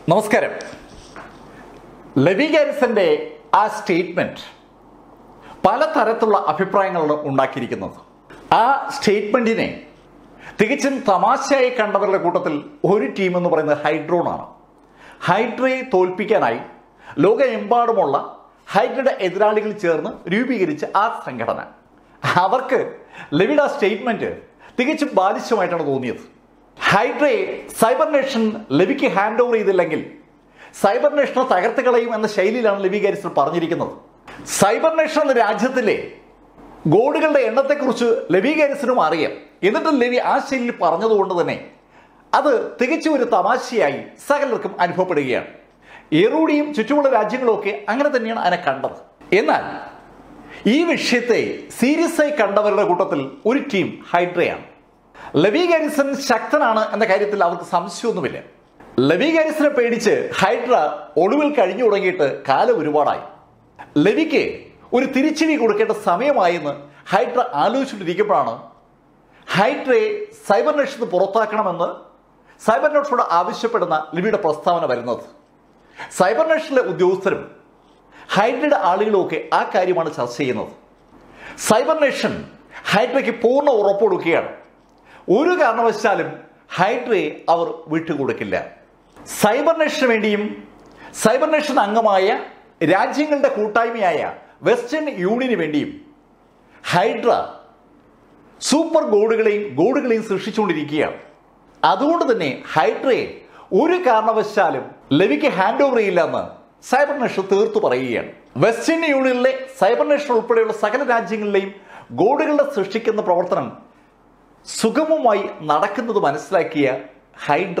നമസ്കാരം ലവി ഗാരിസന്റെ ആ സ്റ്റേറ്റ്മെന്റ് പലതരത്തിലുള്ള അഭിപ്രായങ്ങളാണ് ഉണ്ടാക്കിയിരിക്കുന്നത് ആ സ്റ്റേറ്റ്മെന്റിനെ തികച്ചും തമാശയായി കണ്ടവരുടെ കൂട്ടത്തിൽ ഒരു ടീം എന്ന് പറയുന്നത് ഹൈഡ്രോൺ ആണ് ഹൈഡ്രയെ തോൽപ്പിക്കാനായി ലോകമെമ്പാടുമുള്ള ഹൈഡ്രയുടെ എതിരാളികൾ ചേർന്ന് രൂപീകരിച്ച ആ സംഘടന അവർക്ക് ലവിയുടെ ആ സ്റ്റേറ്റ്മെന്റ് തികച്ചും ബാലിശ്യമായിട്ടാണ് തോന്നിയത് ഹൈഡ്രയെ സൈബർ നേഷൻ ലവിക്ക് ഹാൻഡ് ഓവർ ചെയ്തില്ലെങ്കിൽ സൈബർ നേഷനെ തകർത്ത് കളയും എന്ന ശൈലിയിലാണ് ലവി ഗാരിസൺ പറഞ്ഞിരിക്കുന്നത് സൈബർ നേഷൻ എന്ന രാജ്യത്തിലെ ഗോഡുകളുടെ എണ്ണത്തെക്കുറിച്ച് ലവി ഗാരിസനും അറിയാം എന്നിട്ടും ലവി ആ ശൈലിയിൽ പറഞ്ഞതുകൊണ്ട് തന്നെ അത് തികച്ചും ഒരു തമാശയായി സകലർക്കും അനുഭവപ്പെടുകയാണ് എറൂഡിയും ചുറ്റുമുള്ള രാജ്യങ്ങളൊക്കെ അങ്ങനെ തന്നെയാണ് അതിനെ കണ്ടത് എന്നാൽ ഈ വിഷയത്തെ സീരിയസ് ആയി കണ്ടവരുടെ കൂട്ടത്തിൽ ഒരു ടീം ഹൈഡ്രയാണ് ലവി ഗാരിസൺ ശക്തനാണ് എന്ന കാര്യത്തിൽ അവർക്ക് സംശയമൊന്നുമില്ല ലവി ഗാരിസനെ പേടിച്ച് ഹൈഡ്ര ഒടുവിൽ കഴിഞ്ഞു തുടങ്ങിയിട്ട് കാലം ഒരുപാടായി ലവിക്ക് ഒരു തിരിച്ചടി കൊടുക്കേണ്ട സമയമായെന്ന് ഹൈഡ്ര ആലോചിച്ചുകൊണ്ടിരിക്കുമ്പോഴാണ് ഹൈഡ്രയെ സൈബർ നെഷത്ത് പുറത്താക്കണമെന്ന് സൈബർ നെഷോട് ആവശ്യപ്പെടുന്ന ലിബിയുടെ പ്രസ്താവന വരുന്നത് സൈബർ നെഷനിലെ ഉദ്യോഗസ്ഥരും ഹൈഡ്രയുടെ ആളുകളും ഒക്കെ ആ കാര്യമാണ് ചർച്ച ചെയ്യുന്നത് സൈബർ നേഷൻ ഹൈഡ്രയ്ക്ക് പൂർണ്ണ ഉറപ്പ് കൊടുക്കുകയാണ് ഒരു കാരണവശാലും ഹൈഡ്രയെ അവർ വിട്ടുകൊടുക്കില്ല സൈബർ നേഷന് വേണ്ടിയും സൈബർ നേഷൻ അംഗമായ രാജ്യങ്ങളുടെ കൂട്ടായ്മയായ വെസ്റ്റേൺ യൂണിയന് വേണ്ടിയും ഹൈഡ്ര സൂപ്പർ ഗോഡുകളെയും ഗോഡുകളെയും സൃഷ്ടിച്ചുകൊണ്ടിരിക്കുകയാണ് അതുകൊണ്ട് തന്നെ ഹൈഡ്രയെ ഒരു കാരണവശാലും ലവിക്ക് ഹാൻഡ് ഓവർ ചെയ്യില്ലെന്ന് സൈബർ നേഷൻ തീർത്തു പറയുകയാണ് വെസ്റ്റേൺ യൂണിയനിലെ സൈബർ നേഷൻ ഉൾപ്പെടെയുള്ള സകല രാജ്യങ്ങളിലെയും ഗോഡുകളുടെ സൃഷ്ടിക്കുന്ന പ്രവർത്തനം സുഗമമായി നടക്കുന്നത് മനസ്സിലാക്കിയ ഹൈഡ്ര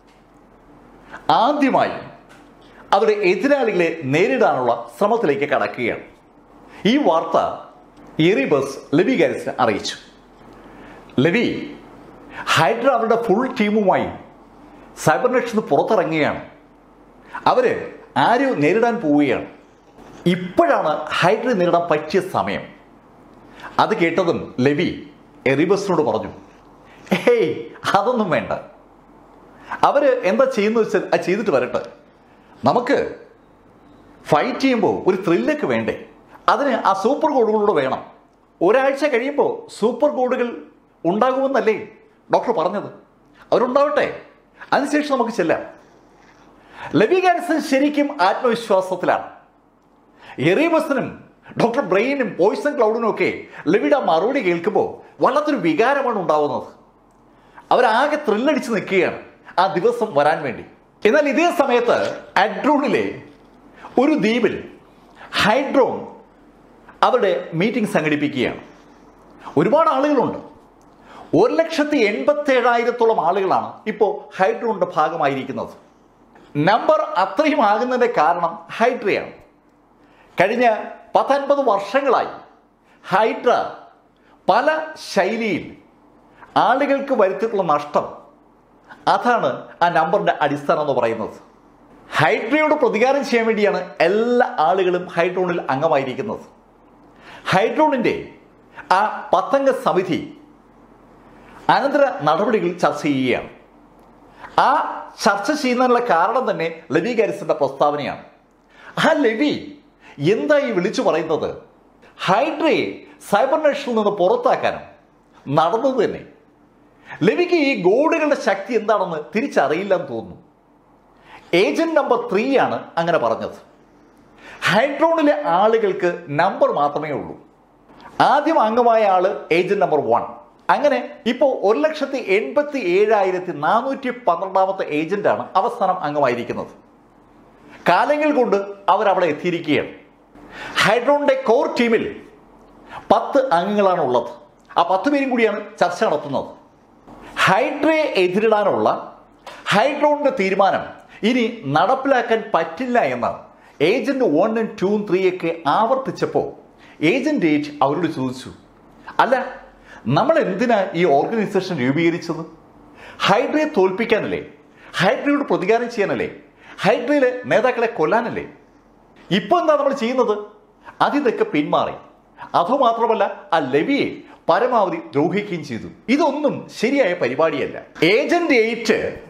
ആദ്യമായി അവരുടെ എതിരാളികളെ നേരിടാനുള്ള ശ്രമത്തിലേക്ക് കടക്കുകയാണ് ഈ വാർത്ത എറിബസ് ലവി ഗാരിസിനെ അറിയിച്ചു ലവി ഹൈഡ്ര അവരുടെ ഫുൾ ടീമുമായി സൈബർ നെക്ഷന് പുറത്തിറങ്ങുകയാണ് അവര് ആരും നേരിടാൻ പോവുകയാണ് ഇപ്പോഴാണ് ഹൈഡ്ര നേരിടാൻ പറ്റിയ സമയം അത് കേട്ടതും ലവി എറിബസിനോട് പറഞ്ഞു ഏയ് അതൊന്നും വേണ്ട അവര് എന്താ ചെയ്യുന്നത് വെച്ചാൽ അത് ചെയ്തിട്ട് വരട്ടെ നമുക്ക് ഫൈറ്റ് ചെയ്യുമ്പോൾ ഒരു ത്രില്ലൊക്കെ വേണ്ടേ അതിന് ആ സൂപ്പർ കോഡുകളൂടെ വേണം ഒരാഴ്ച കഴിയുമ്പോൾ സൂപ്പർ കോഡുകൾ ഉണ്ടാകുമെന്നല്ലേ ഡോക്ടർ പറഞ്ഞത് അവരുണ്ടാവട്ടെ അതിനുശേഷം നമുക്ക് ചെല്ലാം ലവി ഗാരിസൺ ശരിക്കും ആത്മവിശ്വാസത്തിലാണ് എറീബസിനും ഡോക്ടർ ബ്രെയിനും പോയിസൺ ക്ലൗഡിനും ഒക്കെ ലവിയുടെ മറുപടി കേൾക്കുമ്പോൾ വല്ലാത്തൊരു വികാരമാണ് ഉണ്ടാവുന്നത് അവരാകെ ത്രില്ലടിച്ച് നിൽക്കുകയാണ് ആ ദിവസം വരാൻ വേണ്ടി എന്നാൽ ഇതേ സമയത്ത് അഡ്രോണിലെ ഒരു ദ്വീപിൽ ഹൈഡ്രോൺ അവരുടെ മീറ്റിംഗ് സംഘടിപ്പിക്കുകയാണ് ഒരുപാട് ആളുകളുണ്ട് ഒരു ലക്ഷത്തി എൺപത്തി ഏഴായിരത്തോളം ആളുകളാണ് ഇപ്പോൾ ഹൈഡ്രോണിന്റെ ഭാഗമായിരിക്കുന്നത് നമ്പർ അത്രയും ആകുന്നതിന്റെ കാരണം ഹൈഡ്രയാണ് കഴിഞ്ഞ പത്തൊൻപത് വർഷങ്ങളായി ഹൈഡ്ര പല ശൈലിയിൽ ആളുകൾക്ക് വരുത്തിയിട്ടുള്ള നഷ്ടം അതാണ് ആ നമ്പറിന്റെ അടിസ്ഥാനം എന്ന് പറയുന്നത് ഹൈഡ്രയോട് പ്രതികാരം ചെയ്യാൻ വേണ്ടിയാണ് എല്ലാ ആളുകളും ഹൈഡ്രോണിൽ അംഗമായിരിക്കുന്നത് ഹൈഡ്രോണിന്റെ ആ പത്തംഗ സമിതി അനന്തര നടപടികൾ ചർച്ച ചെയ്യുകയാണ് ആ ചർച്ച ചെയ്യുന്നതിനുള്ള കാരണം തന്നെ ലവി ഗാരിസിന്റെ പ്രസ്താവനയാണ് ആ ലവി എന്തായി വിളിച്ചു പറയുന്നത് ഹൈഡ്രയെ സൈബർ നേഷനിൽ നിന്ന് പുറത്താക്കാനും നടന്നത് തന്നെ ലവിക്ക് ഈ ഗോഡുകളുടെ ശക്തി എന്താണെന്ന് തിരിച്ചറിയില്ലെന്ന് തോന്നുന്നു ഏജന്റ് നമ്പർ ത്രീ ആണ് അങ്ങനെ പറഞ്ഞത് ഹൈഡ്രോണിലെ ആളുകൾക്ക് നമ്പർ മാത്രമേ ഉള്ളൂ ആദ്യം അംഗമായ ആള് ഏജന്റ് നമ്പർ വൺ അങ്ങനെ ഇപ്പോൾ ഒരു ലക്ഷത്തി എൺപത്തി ഏഴായിരത്തി നാനൂറ്റി പന്ത്രണ്ടാമത്തെ ഏജന്റാണ് അവസാനം അംഗമായിരിക്കുന്നത് കാലങ്ങൾ കൊണ്ട് അവരവിടെ എത്തിയിരിക്കുകയാണ് ഹൈഡ്രോണിന്റെ കോർ ടീമിൽ പത്ത് അംഗങ്ങളാണ് ഉള്ളത് ആ പത്ത് പേരും കൂടിയാണ് ചർച്ച നടത്തുന്നത് ഹൈഡ്രയെ എതിരിടാനുള്ള ഹൈഡ്രോണിന്റെ തീരുമാനം ഇനി നടപ്പിലാക്കാൻ പറ്റില്ല എന്ന് ഏജന്റ് വണ്ണും ടൂവും ത്രീ ഒക്കെ ആവർത്തിച്ചപ്പോൾ ഏജന്റ് എയ്റ്റ് അവരോട് ചോദിച്ചു അല്ല നമ്മൾ എന്തിനാ ഈ ഓർഗനൈസേഷൻ രൂപീകരിച്ചത് ഹൈഡ്രയെ തോൽപ്പിക്കാനല്ലേ ഹൈഡ്രയോട് പ്രതികാരം ചെയ്യാനല്ലേ ഹൈഡ്രയിലെ നേതാക്കളെ കൊല്ലാനല്ലേ ഇപ്പൊ എന്താ നമ്മൾ ചെയ്യുന്നത് അതിതൊക്കെ പിന്മാറി അതുമാത്രമല്ല ആ ലവിയെ പരമാവധി ദ്രോഹിക്കുകയും ചെയ്തു ഇതൊന്നും ശരിയായ പരിപാടിയല്ല ഏജന്റ് എയ്റ്റ്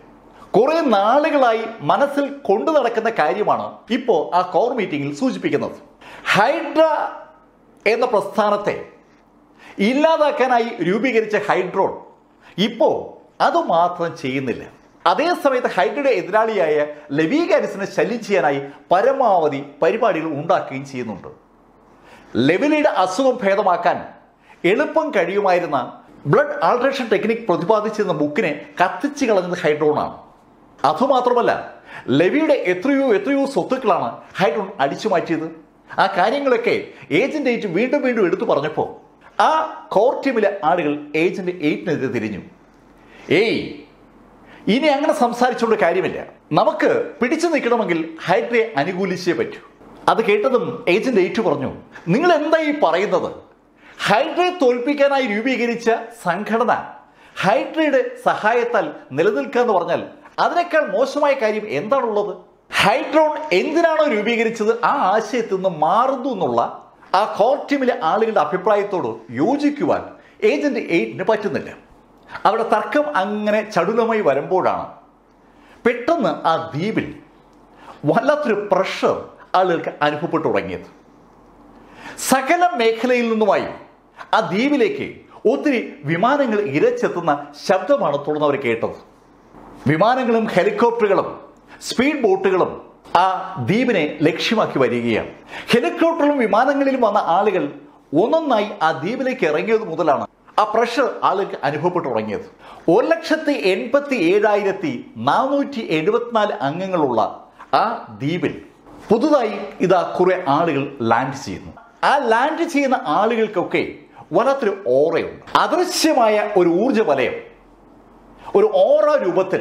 കുറെ നാളുകളായി മനസ്സിൽ കൊണ്ടു നടക്കുന്ന കാര്യമാണ് ഇപ്പോൾ ആ കോർ മീറ്റിംഗിൽ സൂചിപ്പിക്കുന്നത് ഹൈഡ്ര എന്ന പ്രസ്ഥാനത്തെ ഇല്ലാതാക്കാനായി രൂപീകരിച്ച ഹൈഡ്രോൺ ഇപ്പോൾ അതുമാത്രം ചെയ്യുന്നില്ല അതേസമയത്ത് ഹൈഡ്രയുടെ എതിരാളിയായ ലവീകാരിസിനെ ശല്യം ചെയ്യാനായി പരമാവധി പരിപാടികൾ ഉണ്ടാക്കുകയും ചെയ്യുന്നുണ്ട് ലെവിലിയുടെ അസുഖം ഭേദമാക്കാൻ എളുപ്പം കഴിയുമായിരുന്ന ബ്ലഡ് ആൾട്രേഷൻ ടെക്നിക് പ്രതിപാദിച്ചിരുന്ന ബുക്കിനെ കത്തിച്ചു കളഞ്ഞത് ഹൈഡ്രോണാണ് അതുമാത്രമല്ല ലെവിയുടെ എത്രയോ എത്രയോ സ്വത്തുക്കളാണ് ഹൈഡ്രോൺ അടിച്ചു മാറ്റിയത് ആ കാര്യങ്ങളൊക്കെ ഏജന്റ് എയ്റ്റ് വീണ്ടും വീണ്ടും എടുത്തു പറഞ്ഞപ്പോൾ ആ കോർ ടീമിലെ ആളുകൾ ഏജന്റ് എയ്റ്റിനെതിരെ തിരിഞ്ഞു ഏയ് ഇനി അങ്ങനെ സംസാരിച്ചുകൊണ്ട് കാര്യമില്ല നമുക്ക് പിടിച്ചു നിൽക്കണമെങ്കിൽ ഹൈഡ്രയെ അനുകൂലിച്ചേ പറ്റൂ അത് കേട്ടതും ഏജന്റ് എയ്റ്റ് പറഞ്ഞു നിങ്ങൾ എന്താ ഈ പറയുന്നത് ഹൈഡ്രയെ തോൽപ്പിക്കാനായി രൂപീകരിച്ച സംഘടന ഹൈഡ്രയുടെ സഹായത്താൽ നിലനിൽക്കുക എന്ന് പറഞ്ഞാൽ അതിനേക്കാൾ മോശമായ കാര്യം എന്താണുള്ളത് ഹൈഡ്രോൺ എന്തിനാണോ രൂപീകരിച്ചത് ആ ആശയത്തിൽ നിന്ന് മാറുന്നു എന്നുള്ള ആ കോർ ടീമിലെ ആളുകളുടെ അഭിപ്രായത്തോട് യോജിക്കുവാൻ ഏജന്റ് എയ്റ്റിന് പറ്റുന്നില്ല അവിടെ തർക്കം അങ്ങനെ ചടുലമായി വരുമ്പോഴാണ് പെട്ടെന്ന് ആ ദ്വീപിൽ വല്ലാത്തൊരു പ്രഷർ ആളുകൾക്ക് അനുഭവപ്പെട്ടു തുടങ്ങിയത് സകല മേഖലയിൽ നിന്നുമായി ആ ദ്വീപിലേക്ക് ഒത്തിരി വിമാനങ്ങൾ ഇരച്ചെത്തുന്ന ശബ്ദമാണ് തുടർന്ന് അവർ കേട്ടത് വിമാനങ്ങളും ഹെലികോപ്റ്ററുകളും സ്പീഡ് ബോട്ടുകളും ആ ദ്വീപിനെ ലക്ഷ്യമാക്കി വരികയാണ് ഹെലികോപ്റ്ററിലും വിമാനങ്ങളിലും വന്ന ആളുകൾ ഒന്നൊന്നായി ആ ദ്വീപിലേക്ക് ഇറങ്ങിയത് മുതലാണ് ആ പ്രഷർ ആളുകൾക്ക് അനുഭവപ്പെട്ടു തുടങ്ങിയത് ഒരു ലക്ഷത്തി എൺപത്തി ഏഴായിരത്തി നാനൂറ്റി എഴുപത്തിനാല് അംഗങ്ങളുള്ള ആ ദ്വീപിൽ പുതുതായി ഇതാ കുറെ ആളുകൾ ലാൻഡ് ചെയ്യുന്നു ആ ലാൻഡ് ചെയ്യുന്ന ആളുകൾക്കൊക്കെ വല്ലാത്തൊരു ഓറയുണ്ട് അദൃശ്യമായ ഒരു ഊർജ വലയം ഒരു ഓറ രൂപത്തിൽ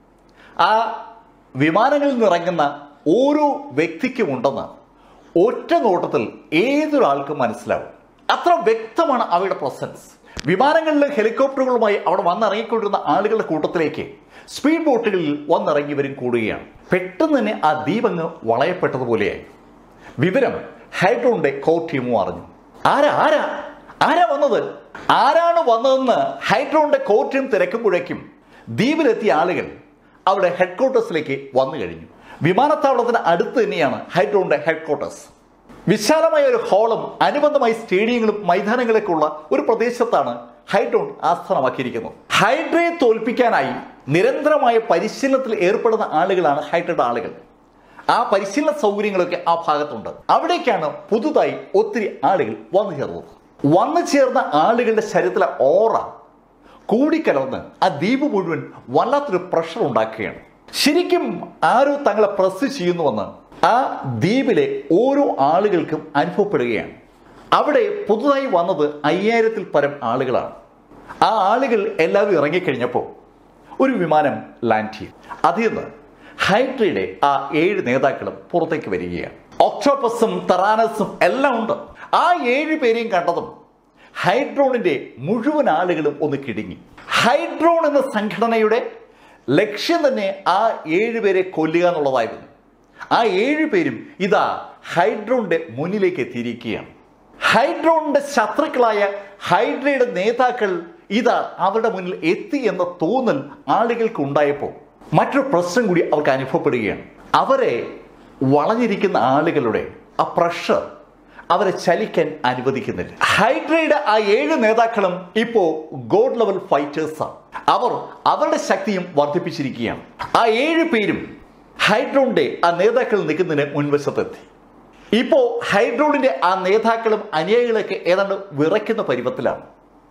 ആ വിമാനങ്ങളിൽ നിന്ന് ഇറങ്ങുന്ന ഓരോ വ്യക്തിക്കും ഉണ്ടെന്ന് ഒറ്റ നോട്ടത്തിൽ ഏതൊരാൾക്കും മനസ്സിലാവും അത്ര വ്യക്തമാണ് അവയുടെ പ്രസൻസ് വിമാനങ്ങളിലും ഹെലികോപ്റ്ററുകളുമായി അവിടെ വന്നിറങ്ങിക്കൊണ്ടിരുന്ന ആളുകളുടെ കൂട്ടത്തിലേക്ക് സ്പീഡ് ബോട്ടുകളിൽ വന്നിറങ്ങിയവരും കൂടുകയാണ് പെട്ടെന്ന് തന്നെ ആ ദ്വീപങ്ങ് വളയപ്പെട്ടതുപോലെയായി വിവരം ഹൈഡ്രോണിന്റെ കോ ടീമും അറിഞ്ഞു ആരാ ആരാ ആരാ വന്നത് ആരാണ് വന്നതെന്ന് ഹൈഡ്രോണിന്റെ കോ ടീം തിരക്കുമ്പോഴേക്കും ദ്വീപിലെത്തിയ ആളുകൾ അവിടെ ഹെഡ്ക്വാർട്ടേഴ്സിലേക്ക് വന്നു കഴിഞ്ഞു വിമാനത്താവളത്തിന് അടുത്ത് തന്നെയാണ് ഹൈഡ്രോണിന്റെ ഹെഡ്ക്വാർട്ടേഴ്സ് വിശാലമായ ഒരു ഹാളും അനുബന്ധമായി സ്റ്റേഡിയങ്ങളും മൈതാനങ്ങളൊക്കെ ഉള്ള ഒരു പ്രദേശത്താണ് ഹൈഡ്രോൺ ആസ്ഥാനമാക്കിയിരിക്കുന്നത് ഹൈഡ്രയെ തോൽപ്പിക്കാനായി നിരന്തരമായ പരിശീലനത്തിൽ ഏർപ്പെടുന്ന ആളുകളാണ് ഹൈഡ്രയുടെ ആളുകൾ ആ പരിശീലന സൗകര്യങ്ങളൊക്കെ ആ ഭാഗത്തുണ്ട് അവിടേക്കാണ് പുതുതായി ഒത്തിരി ആളുകൾ വന്നു ചേർന്നത് വന്നു ചേർന്ന ആളുകളുടെ ശരീരത്തിലെ ഓറ കൂടിക്കലർന്ന് ആ ദ്വീപ് മുഴുവൻ വല്ലാത്തൊരു പ്രഷർ ഉണ്ടാക്കുകയാണ് ശരിക്കും ആരോ തങ്ങളെ പ്രസ് ചെയ്യുന്നുവെന്ന് ആ ദ്വീപിലെ ഓരോ ആളുകൾക്കും അനുഭവപ്പെടുകയാണ് അവിടെ പുതുതായി വന്നത് അയ്യായിരത്തിൽ പരം ആളുകളാണ് ആ ആളുകൾ എല്ലാവരും ഇറങ്ങിക്കഴിഞ്ഞപ്പോൾ ഒരു വിമാനം ലാൻഡ് ചെയ്യും അതിൽ നിന്ന് ഹൈഡ്രയുടെ ആ ഏഴ് നേതാക്കളും പുറത്തേക്ക് വരികയാണ് ഒക്ടോപ്പസും തെറാനസും എല്ലാം ഉണ്ട് ആ ഏഴ് പേരെയും കണ്ടതും ഹൈഡ്രോണിന്റെ മുഴുവൻ ആളുകളും ഒന്ന് കിടുങ്ങി ഹൈഡ്രോൺ എന്ന സംഘടനയുടെ ലക്ഷ്യം തന്നെ ആ ഏഴുപേരെ കൊല്ലുക എന്നുള്ളതായിരുന്നു ആ ഏഴു പേരും ഇതാ ഹൈഡ്രോണിന്റെ മുന്നിലേക്ക് എത്തിയിരിക്കുകയാണ് ഹൈഡ്രോണിന്റെ ശത്രുക്കളായ ഹൈഡ്രയുടെ നേതാക്കൾ ഇതാ അവരുടെ മുന്നിൽ എത്തി എന്ന തോന്നൽ ആളുകൾക്ക് ഉണ്ടായപ്പോൾ മറ്റൊരു പ്രശ്നം കൂടി അവർക്ക് അനുഭവപ്പെടുകയാണ് അവരെ വളഞ്ഞിരിക്കുന്ന ആളുകളുടെ ആ പ്രഷർ അവരെ ചലിക്കാൻ അനുവദിക്കുന്നില്ല ഹൈഡ്രയുടെ ആ ഏഴ് നേതാക്കളും ഇപ്പോ ഗോഡ് ലെവൽ ഫൈറ്റേഴ്സാണ് അവർ അവരുടെ ശക്തിയും വർദ്ധിപ്പിച്ചിരിക്കുകയാണ് ആ ഏഴ് പേരും ഹൈഡ്രോണിന്റെ ആ നേതാക്കൾ നിൽക്കുന്നതിന് മുൻവശത്തെത്തി ഇപ്പോ ഹൈഡ്രോണിന്റെ ആ നേതാക്കളും അനുയായികളൊക്കെ ഏതാണ്ട് വിറയ്ക്കുന്ന പരുവത്തിലാണ്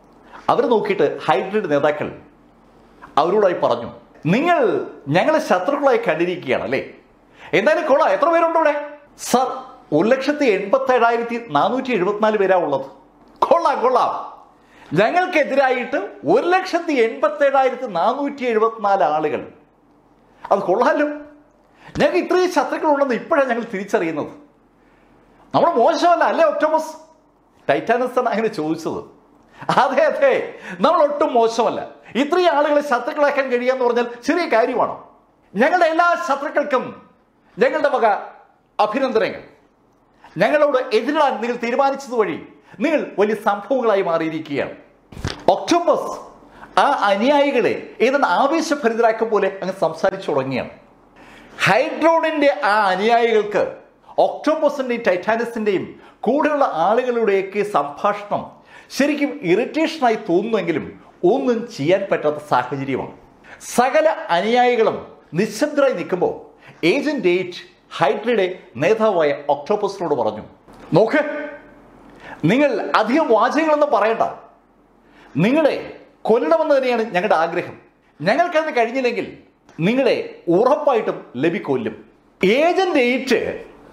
അവർ നോക്കിയിട്ട് ഹൈഡ്രയുടെ നേതാക്കൾ അവരോടായി പറഞ്ഞു നിങ്ങൾ ഞങ്ങളെ ശത്രുക്കളായി കണ്ടിരിക്കുകയാണ് അല്ലേ എന്തായാലും കൊള്ളാം എത്ര പേരുണ്ട് ഇവിടെ സർ ഒരു ലക്ഷത്തി എൺപത്തി ഏഴായിരത്തി നാനൂറ്റി എഴുപത്തിനാല് പേരാ ഉള്ളത് കൊള്ളാം കൊള്ളാം ഞങ്ങൾക്കെതിരായിട്ട് ഒരു ലക്ഷത്തി എൺപത്തി ഏഴായിരത്തി നാനൂറ്റി എഴുപത്തിനാല് ആളുകൾ അത് കൊള്ളാലോ ഞങ്ങൾക്ക് ഇത്രയും ശത്രുക്കളുണ്ടെന്ന് ഇപ്പോഴാണ് ഞങ്ങൾ തിരിച്ചറിയുന്നത് നമ്മൾ മോശമല്ല അല്ലേ ഒക്ടോമസ് ടൈറ്റാനസ് ആണ് അങ്ങനെ ചോദിച്ചത് അതെ അതെ നമ്മൾ ഒട്ടും മോശമല്ല ഇത്രയും ആളുകളെ ശത്രുക്കളാക്കാൻ കഴിയുക എന്ന് പറഞ്ഞാൽ ചെറിയ കാര്യമാണോ ഞങ്ങളുടെ എല്ലാ ശത്രുക്കൾക്കും ഞങ്ങളുടെ വക അഭിനന്ദനങ്ങൾ ഞങ്ങളോട് എതിരിടാൻ നിങ്ങൾ തീരുമാനിച്ചത് വഴി നിങ്ങൾ വലിയ സംഭവങ്ങളായി മാറിയിരിക്കുകയാണ് ഒക്ടോബസ് ആ അനുയായികളെ ഏതാണ്ട് ആവേശഭരിതരാക്കും പോലെ അങ്ങ് സംസാരിച്ചു തുടങ്ങിയാണ് ഹൈഡ്രോണിന്റെ ആ അനുയായികൾക്ക് ഒക്ടോബസിന്റെയും ടൈറ്റാനിസിന്റെയും കൂടെയുള്ള ആളുകളുടെയൊക്കെ സംഭാഷണം ശരിക്കും ഇറിറ്റേഷനായി തോന്നുമെങ്കിലും ഒന്നും ചെയ്യാൻ പറ്റാത്ത സാഹചര്യമാണ് സകല അനുയായികളും നിശബ്ദരായി നിൽക്കുമ്പോൾ ഏജന്റ് എയ്റ്റ് ഹൈഡ്രയുടെ നേതാവായ ഒക്ടോബസിനോട് പറഞ്ഞു നോക്ക് നിങ്ങൾ അധികം വാചകങ്ങളൊന്നും പറയണ്ട നിങ്ങളെ കൊല്ലണമെന്ന് തന്നെയാണ് ഞങ്ങളുടെ ആഗ്രഹം ഞങ്ങൾക്കതിന് കഴിഞ്ഞില്ലെങ്കിൽ നിങ്ങളെ ഉറപ്പായിട്ടും ലഭി കൊല്ലും ഏജന്റ് എയ്റ്റ്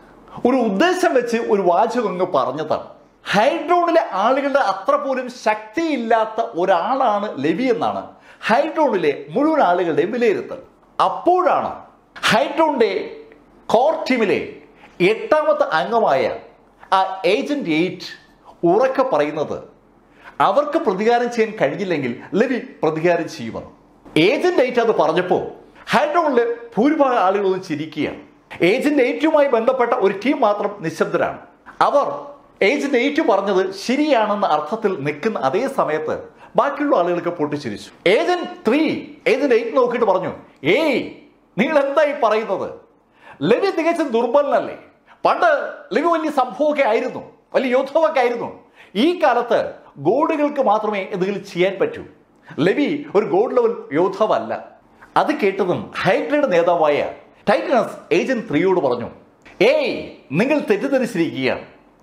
ഒരു ഉദ്ദേശം വെച്ച് ഒരു വാചകം അങ്ങ് പറഞ്ഞതാണ് ഹൈഡ്രോണിലെ ആളുകളുടെ അത്ര പോലും ശക്തിയില്ലാത്ത ഒരാളാണ് ലവി എന്നാണ് ഹൈഡ്രോണിലെ മുഴുവൻ ആളുകളുടെയും വിലയിരുത്തൽ അപ്പോഴാണ് ഹൈഡ്രോണിന്റെ കോർ ടീമിലെ എട്ടാമത്തെ അംഗമായ ആ ഏജന്റ് എയ്റ്റ് ഉറക്കെ പറയുന്നത് അവർക്ക് പ്രതികാരം ചെയ്യാൻ കഴിഞ്ഞില്ലെങ്കിൽ ലവി പ്രതികാരം ചെയ്യുമെന്ന് ഏജന്റ് എയ്റ്റ് അത് പറഞ്ഞപ്പോൾ ഹൈഡ്രോണിലെ ഭൂരിഭാഗം ആളുകളൊന്നും ചിരിക്കുകയാണ് ഏജന്റ് എയ്റ്റുമായി ബന്ധപ്പെട്ട ഒരു ടീം മാത്രം നിശബ്ദരാണ് അവർ ഏജന്റ് എയ്റ്റ് പറഞ്ഞത് ശരിയാണെന്ന അർത്ഥത്തിൽ നിൽക്കുന്ന അതേ സമയത്ത് ബാക്കിയുള്ള ആളുകൾക്ക് പൊട്ടിച്ചിരിച്ചു ഏജന്റ് ത്രീ ഏജന്റ് എയ്റ്റ് നോക്കിയിട്ട് പറഞ്ഞു ഏയ് നിങ്ങൾ എന്തായി പറയുന്നത് ലവി തികച്ചും ദുർബലനല്ലേ പണ്ട് ലവി വലിയ സംഭവമൊക്കെ ആയിരുന്നു വലിയ യോദ്ധാവൊക്കെ ആയിരുന്നു ഈ കാലത്ത് ഗോഡുകൾക്ക് മാത്രമേ എന്തെങ്കിലും ചെയ്യാൻ പറ്റൂ ലവി ഒരു ഗോഡ് ലെവൽ യോദ്ധാവല്ല അത് കേട്ടതും ഹൈഡ്രയുടെ നേതാവായ ടൈറ്റനസ് ഏജന്റ് ത്രീയോട് പറഞ്ഞു ഏയ് നിങ്ങൾ തെറ്റിദ്ധരിച്ചിരിക്കുകയാണ്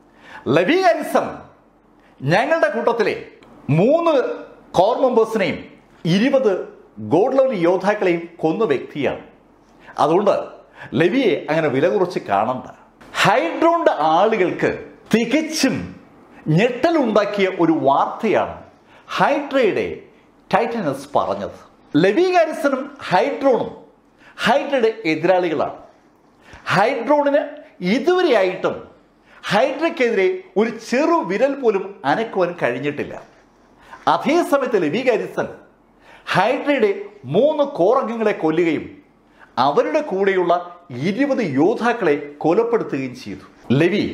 ലവി ഹാരിസൺ ഞങ്ങളുടെ കൂട്ടത്തിലെ മൂന്ന് കോർ മെമ്പേഴ്സിനെയും ഇരുപത് ഗോഡ് ലെവൽ യോദ്ധാക്കളെയും കൊന്ന വ്യക്തിയാണ് അതുകൊണ്ട് ലവിയെ അങ്ങനെ വില കുറച്ച് കാണണ്ട ഹൈഡ്രോണിന്റെ ആളുകൾക്ക് തികച്ചും ഞെട്ടലുണ്ടാക്കിയ ഒരു വാർത്തയാണ് ഹൈഡ്രയുടെ ടൈറ്റനസ് പറഞ്ഞത് ലവി ഹാരിസണും ഹൈഡ്രോണും ഹൈഡ്രയുടെ എതിരാളികളാണ് ഹൈഡ്രോണിന് ഇതുവരെയായിട്ടും ഹൈഡ്രയ്ക്കെതിരെ ഒരു ചെറു വിരൽ പോലും അനക്കുവാൻ കഴിഞ്ഞിട്ടില്ല അതേസമയത്ത് ലവി ഹാരിസൺ ഹൈഡ്രയുടെ മൂന്ന് കോറംഗങ്ങളെ കൊല്ലുകയും അവരുടെ കൂടെയുള്ള ഇരുപത് യോദ്ധാക്കളെ കൊലപ്പെടുത്തുകയും ചെയ്തു ലവി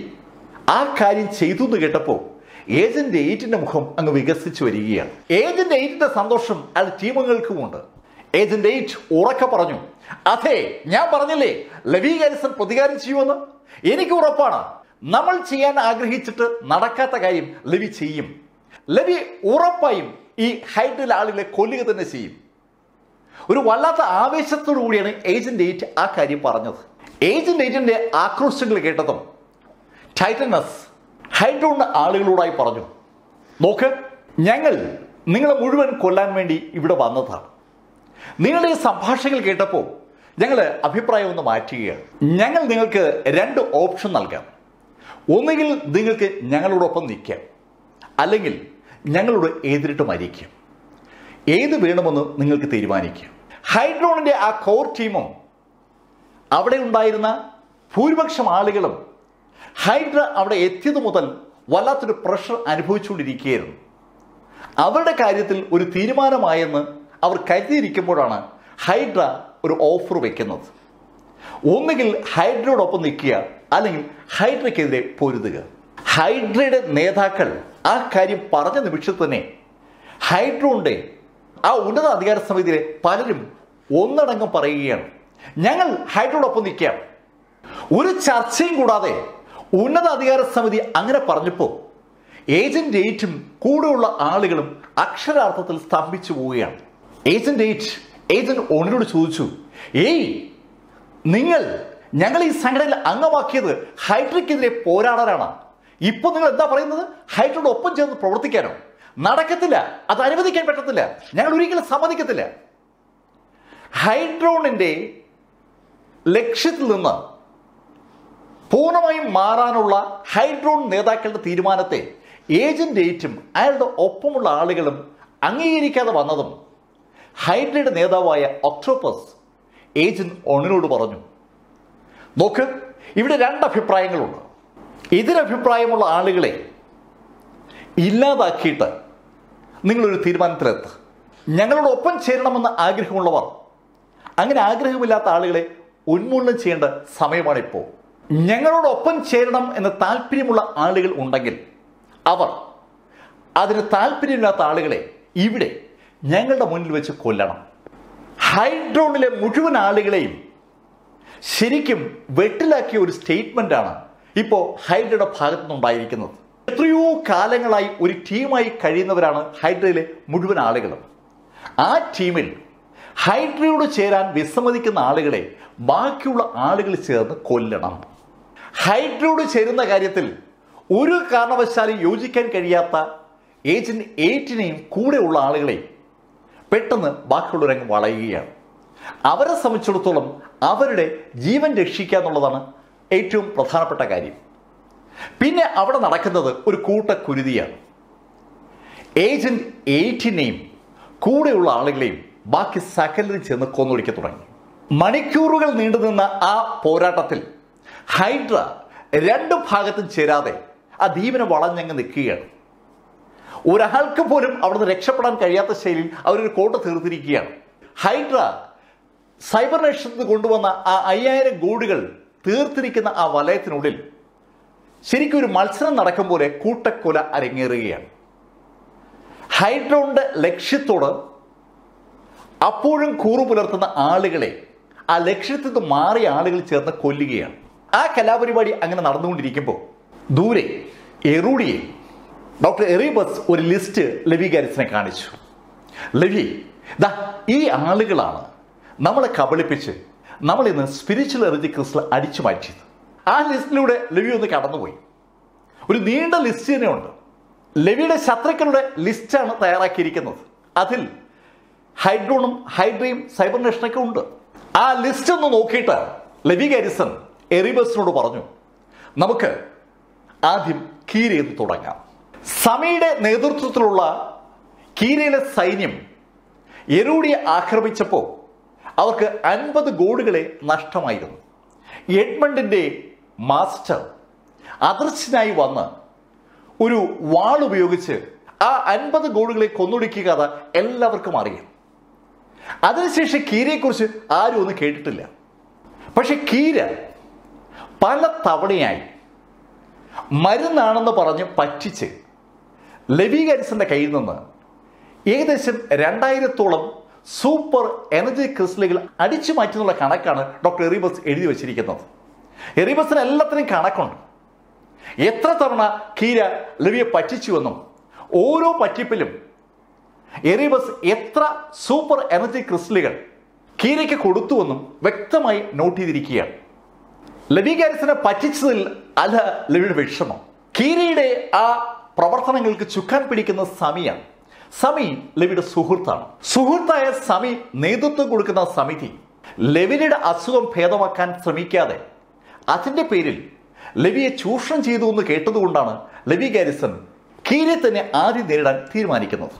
ആ കാര്യം ചെയ്തു എന്ന് കേട്ടപ്പോൾ ഏജന്റ് എയ്റ്റിന്റെ മുഖം അങ്ങ് വികസിച്ചു വരികയാണ് ഏജന്റ് എയ്റ്റിന്റെ സന്തോഷം അയാൾ ടീമുകൾക്കുമുണ്ട് ഏജന്റ് എയ്റ്റ് ഉറക്കെ പറഞ്ഞു അതെ ഞാൻ പറഞ്ഞില്ലേ ലവി ഹാരിസൺ പ്രതികാരം ചെയ്യുമെന്ന് എനിക്ക് ഉറപ്പാണ് നമ്മൾ ചെയ്യാൻ ആഗ്രഹിച്ചിട്ട് നടക്കാത്ത കാര്യം ലവി ചെയ്യും ലവി ഉറപ്പായും ഈ ഹൈഡിൽ ആളുകളെ കൊല്ലുക തന്നെ ചെയ്യും ഒരു വല്ലാത്ത ആവേശത്തോടു കൂടിയാണ് ഏജന്റ് എയ്റ്റ് ആ കാര്യം പറഞ്ഞത് ഏജന്റ് എയ്റ്റിന്റെ ആക്രോശങ്ങൾ കേട്ടതും ടൈറ്റനസ് ഹൈഡ്രോൺ ആളുകളോടായി പറഞ്ഞു നോക്ക് ഞങ്ങൾ നിങ്ങളെ മുഴുവൻ കൊല്ലാൻ വേണ്ടി ഇവിടെ വന്നതാണ് നിങ്ങളുടെ ഈ സംഭാഷണങ്ങൾ കേട്ടപ്പോൾ ഞങ്ങൾ അഭിപ്രായം ഒന്ന് മാറ്റുകയാണ് ഞങ്ങൾ നിങ്ങൾക്ക് രണ്ട് ഓപ്ഷൻ നൽകാം ഒന്നുകിൽ നിങ്ങൾക്ക് ഞങ്ങളോടൊപ്പം നിൽക്കാം അല്ലെങ്കിൽ ഞങ്ങളോട് എതിരിട്ട് മരിക്കാം ഏത് വേണമെന്ന് നിങ്ങൾക്ക് തീരുമാനിക്കാം ഹൈഡ്രോണിന്റെ ആ കോർ ടീമും അവിടെ ഉണ്ടായിരുന്ന ഭൂരിപക്ഷം ആളുകളും ഹൈഡ്ര അവിടെ എത്തിയത് മുതൽ വല്ലാത്തൊരു പ്രഷർ അനുഭവിച്ചുകൊണ്ടിരിക്കുകയായിരുന്നു അവരുടെ കാര്യത്തിൽ ഒരു തീരുമാനമായെന്ന് അവർ കരുതിയിരിക്കുമ്പോഴാണ് ഹൈഡ്ര ഒരു ഓഫർ വെക്കുന്നത് ഒന്നുകിൽ ഹൈഡ്രയോടൊപ്പം നിൽക്കുക അല്ലെങ്കിൽ ഹൈഡ്രയ്ക്കെതിരെ പൊരുതുക ഹൈഡ്രയുടെ നേതാക്കൾ ആ കാര്യം പറഞ്ഞ നിമിഷത്തിൽ തന്നെ ഹൈഡ്രോന്റെ ആ ഉന്നത അധികാര സമിതിയിലെ പലരും ഒന്നടങ്കം പറയുകയാണ് ഞങ്ങൾ ഹൈഡ്രോടൊപ്പം നിൽക്കാം ഒരു ചർച്ചയും കൂടാതെ ഉന്നത അധികാര സമിതി അങ്ങനെ പറഞ്ഞപ്പോൾ ഏജന്റ് എയ്റ്റും കൂടെയുള്ള ആളുകളും അക്ഷരാർത്ഥത്തിൽ സ്തംഭിച്ചു പോവുകയാണ് ഏജന്റ് എയ്റ്റ് ഏജന്റ് ഓണിനോട് ചോദിച്ചു ഏയ് നിങ്ങൾ ഞങ്ങൾ ഈ സംഘടനയിൽ അംഗമാക്കിയത് ഹൈഡ്രയ്ക്കെതിരെ പോരാടാനാണ് ഇപ്പൊ നിങ്ങൾ എന്താ പറയുന്നത് ഹൈഡ്രോട് ഒപ്പം ചേർന്ന് പ്രവർത്തിക്കാനോ നടക്കത്തില്ല അത് അനുവദിക്കാൻ പറ്റത്തില്ല ഞങ്ങൾ ഒരിക്കലും സമ്മതിക്കത്തില്ല ഹൈഡ്രോണിന്റെ ലക്ഷ്യത്തിൽ നിന്ന് പൂർണ്ണമായും മാറാനുള്ള ഹൈഡ്രോൺ നേതാക്കളുടെ തീരുമാനത്തെ ഏജന്റ് എയ്റ്റും അയാളുടെ ഒപ്പമുള്ള ആളുകളും അംഗീകരിക്കാതെ വന്നതും ഹൈഡ്രയുടെ നേതാവായ ഒക്ടോപ്പസ് ഏജന്റ് ഒണിനോട് പറഞ്ഞു നോക്ക് ഇവിടെ രണ്ട് അഭിപ്രായങ്ങളുണ്ട് എതിരഭിപ്രായമുള്ള ആളുകളെ ഇല്ലാതാക്കിയിട്ട് നിങ്ങളൊരു തീരുമാനത്തിലെത്ത് ഞങ്ങളോടൊപ്പം ചേരണമെന്ന് ആഗ്രഹമുള്ളവർ അങ്ങനെ ആഗ്രഹമില്ലാത്ത ആളുകളെ ഉന്മൂലനം ചെയ്യേണ്ട സമയമാണിപ്പോൾ ഞങ്ങളോടൊപ്പം ചേരണം എന്ന് താല്പര്യമുള്ള ആളുകൾ ഉണ്ടെങ്കിൽ അവർ അതിന് താല്പര്യമില്ലാത്ത ആളുകളെ ഇവിടെ ഞങ്ങളുടെ മുന്നിൽ വെച്ച് കൊല്ലണം ഹൈഡ്രോണിലെ മുഴുവൻ ആളുകളെയും ശരിക്കും വെട്ടിലാക്കിയ ഒരു സ്റ്റേറ്റ്മെന്റ് ആണ് ഇപ്പോൾ ഹൈഡ്രയുടെ ഭാഗത്തു നിന്നുണ്ടായിരിക്കുന്നത് എത്രയോ കാലങ്ങളായി ഒരു ടീമായി കഴിയുന്നവരാണ് ഹൈഡ്രയിലെ മുഴുവൻ ആളുകളും ആ ടീമിൽ ഹൈഡ്രയോട് ചേരാൻ വിസമ്മതിക്കുന്ന ആളുകളെ ബാക്കിയുള്ള ആളുകൾ ചേർന്ന് കൊല്ലണം ഹൈഡ്രയോട് ചേരുന്ന കാര്യത്തിൽ ഒരു കാരണവശാലും യോജിക്കാൻ കഴിയാത്ത ഏജന്റ് എയ്റ്റിനെയും കൂടെയുള്ള ആളുകളെയും പെട്ടെന്ന് ബാക്കിയുള്ളവരങ്ങ് വളയുകയാണ് അവരെ സംബന്ധിച്ചിടത്തോളം അവരുടെ ജീവൻ രക്ഷിക്കുക എന്നുള്ളതാണ് ഏറ്റവും പ്രധാനപ്പെട്ട കാര്യം പിന്നെ അവിടെ നടക്കുന്നത് ഒരു കൂട്ടക്കുരുതിയാണ് ഏജന്റ് എയ്റ്റിനെയും കൂടെയുള്ള ആളുകളെയും ബാക്കി സകലരും ചെന്ന് കൊന്നൊടുക്കി തുടങ്ങി മണിക്കൂറുകൾ നീണ്ടുനിന്ന ആ പോരാട്ടത്തിൽ ഹൈഡ്ര രണ്ട് ഭാഗത്തും ചേരാതെ ആ ദ്വീപിനെ വളഞ്ഞങ്ങ് നിൽക്കുകയാണ് ഒരാൾക്ക് പോലും അവിടുന്ന് രക്ഷപ്പെടാൻ കഴിയാത്ത ശൈലിയിൽ അവരൊരു കോട്ട തീർത്തിരിക്കുകയാണ് ഹൈഡ്ര സൈബർ നേഷനിൽ കൊണ്ടുവന്ന ആ അയ്യായിരം ഗോഡുകൾ തീർത്തിരിക്കുന്ന ആ വലയത്തിനുള്ളിൽ ശരിക്കും ഒരു മത്സരം നടക്കും പോലെ കൂട്ടക്കൊല അരങ്ങേറുകയാണ് ഹൈഡ്രോണിന്റെ ലക്ഷ്യത്തോട് അപ്പോഴും കൂറു പുലർത്തുന്ന ആളുകളെ ആ ലക്ഷ്യത്തിൽ നിന്ന് മാറിയ ആളുകൾ ചേർന്ന് കൊല്ലുകയാണ് ആ കലാപരിപാടി അങ്ങനെ നടന്നുകൊണ്ടിരിക്കുമ്പോൾ ദൂരെ എറൂഡിയെ ഡോക്ടർ എറീബസ് ഒരു ലിസ്റ്റ് ലവി ഗാരിസിനെ കാണിച്ചു ലവി ദാ ഈ ആളുകളാണ് നമ്മളെ കബളിപ്പിച്ച് നമ്മൾ ഇന്ന് സ്പിരിച്വൽ എനർജി ക്രിസ്റ്റൽ അടിച്ചു മാറ്റിയത് ആ ലിസ്റ്റിലൂടെ ലവി ഒന്ന് കടന്നുപോയി ഒരു നീണ്ട ലിസ്റ്റ് തന്നെയുണ്ട് ലവിയുടെ ശത്രുക്കളുടെ ലിസ്റ്റാണ് തയ്യാറാക്കിയിരിക്കുന്നത് അതിൽ ഹൈഡ്രോണും ഹൈഡ്രയും സൈബർ നേഷനൊക്കെ ഉണ്ട് ആ ലിസ്റ്റ് ഒന്ന് നോക്കിയിട്ട് ലവി ഗാരിസൺ എറിബസിനോട് പറഞ്ഞു നമുക്ക് ആദ്യം കീരയിൽ നിന്ന് തുടങ്ങാം സമയുടെ നേതൃത്വത്തിലുള്ള കീരയിലെ സൈന്യം എരൂഡിയെ ആക്രമിച്ചപ്പോൾ അവർക്ക് അൻപത് ഗോളുകളെ നഷ്ടമായിരുന്നു എഡ്മണ്ടിന്റെ മാസ്റ്റർ അദർശനായി വന്ന് ഒരു വാൾ ഉപയോഗിച്ച് ആ അൻപത് ഗോളുകളെ കൊന്നൊടുക്കിയ കഥ എല്ലാവർക്കും അറിയാം അതിനുശേഷം കീരയെക്കുറിച്ച് ആരും ഒന്നും കേട്ടിട്ടില്ല പക്ഷെ കീര പല തവണയായി മരുന്നാണെന്ന് പറഞ്ഞ് പറ്റിച്ച് ലവി ഗാരിസന്റെ കയ്യിൽ നിന്ന് ഏകദേശം രണ്ടായിരത്തോളം സൂപ്പർ എനർജി ക്രിസ്റ്റലുകൾ അടിച്ചു മാറ്റുന്നുള്ള കണക്കാണ് ഡോക്ടർ എറിബസ് എഴുതി വച്ചിരിക്കുന്നത് എറിബസിന് എല്ലാത്തിനും കണക്കുണ്ട് എത്ര തവണ കീര ലവിയെ പറ്റിച്ചുവെന്നും ഓരോ പറ്റിപ്പിലും എറിബസ് എത്ര സൂപ്പർ എനർജി ക്രിസ്റ്റലുകൾ കീരയ്ക്ക് കൊടുത്തുവെന്നും വ്യക്തമായി നോട്ട് ചെയ്തിരിക്കുകയാണ് ലവി ഗാരിസിനെ പറ്റിച്ചതിൽ അല്ല ലവിയുടെ വിഷമം കീരയുടെ ആ പ്രവർത്തനങ്ങൾക്ക് ചുക്കാൻ പിടിക്കുന്ന സമിയാണ് സമി ലവിയുടെ സുഹൃത്താണ് സുഹൃത്തായ സമി നേതൃത്വം കൊടുക്കുന്ന സമിതി ലവിയുടെ അസുഖം ഭേദമാക്കാൻ ശ്രമിക്കാതെ അതിന്റെ പേരിൽ ലവിയെ ചൂഷണം ചെയ്തു എന്ന് കേട്ടതുകൊണ്ടാണ് ലവി ഗാരിസൺ കീരെ തന്നെ ആദ്യം നേരിടാൻ തീരുമാനിക്കുന്നത്